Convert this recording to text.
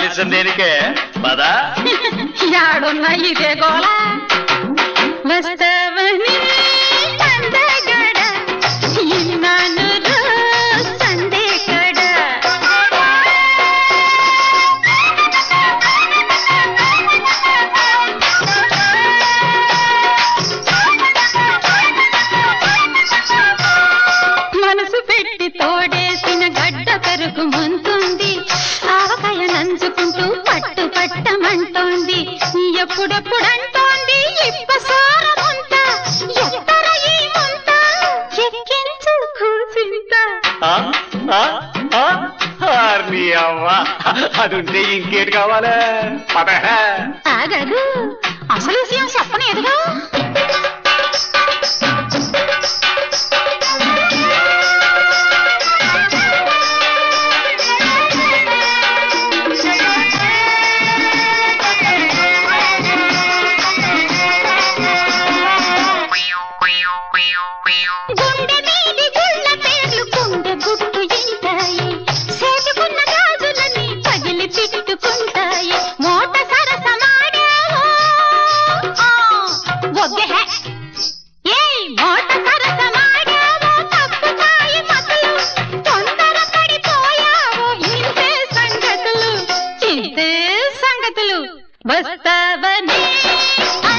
ఆలస్యం దేనికే పదా యాడున్నా ఇదే గోళ వస్తావని అందగడ ఇన్నాను సందేకడ మనసు పెట్టి తోడేసిన గడ్డ పెరుగు ముంతుంది ఆవకాయ నంచుకుంటూ పట్టు పట్టమంటోంది ఎప్పుడెప్పుడు అంటోంది ఇప్ప సారముంత ఎత్తర ఈ ముంత ఎక్కించు కూసింత ఆ, ఆ, ఆ, ఆర్ని అవ్వ అది ఉంటే ఇంకేటి కావాలా పద ఆగదు అసలు విషయం చెప్పనేదుగా గుండె మీది గుళ్ళ పేర్లు గుండె గుట్టు ఇంటాయి సేటుకున్న గాజులని పగిలి తిట్టుకుంటాయి మోట సరసమాడావో ఆ, వద్దే హే. ఏయ్ మోట సరసమాడావో తప్పుతాయి మతులు తొందర పడిపోయావో ఇంతే సంగతులు ఇంతే సంగతులు వస్తావని